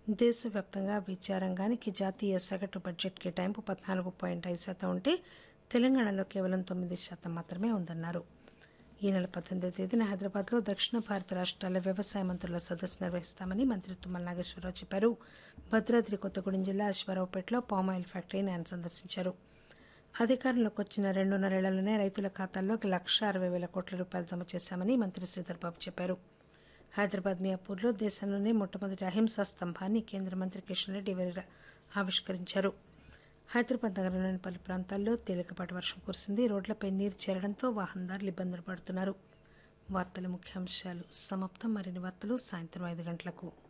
దేశవ్యాప్తంగా విద్యారంగానికి జాతీయ సగటు బడ్జెట్ కేటాయింపు పద్నాలుగు పాయింట్ ఐదు శాతం ఉంటే తెలంగాణలో కేవలం తొమ్మిది శాతం మాత్రమే ఉందన్నారు ఈ నెల పద్దెనిమిదో తేదీన హైదరాబాద్లో దక్షిణ భారత రాష్ట్రాల వ్యవసాయ మంత్రుల సదస్సు నిర్వహిస్తామని మంత్రి తుమ్మల నాగేశ్వరరావు చెప్పారు భద్రాద్రి కొత్తగూడెం జిల్లా అశ్వారావుపేటలో పామాయిల్ ఫ్యాక్టరీని ఆయన సందర్శించారు అధికారంలోకి వచ్చిన రెండున్నరేళ్లలోనే రైతుల ఖాతాల్లోకి లక్ష అరవై వేల కోట్ల రూపాయలు జమ చేశామని మంత్రి శ్రీధర్ బాబు చెప్పారు హైదరాబాద్ మియాపూర్లో దేశంలోనే మొట్టమొదటి అహింసా స్తంభాన్ని కేంద్ర మంత్రి కిషన్ రెడ్డి వీర ఆవిష్కరించారు హైదరాబాద్ నగరంలోని పలు ప్రాంతాల్లో తేలికపాటి వర్షం కురిసింది రోడ్లపై నీరు చేరడంతో వాహనదారులు ఇబ్బందులు పడుతున్నారు వార్తల ముఖ్యాంశాలు సమాప్తం మరిన్ని వార్తలు సాయంత్రం ఐదు గంటలకు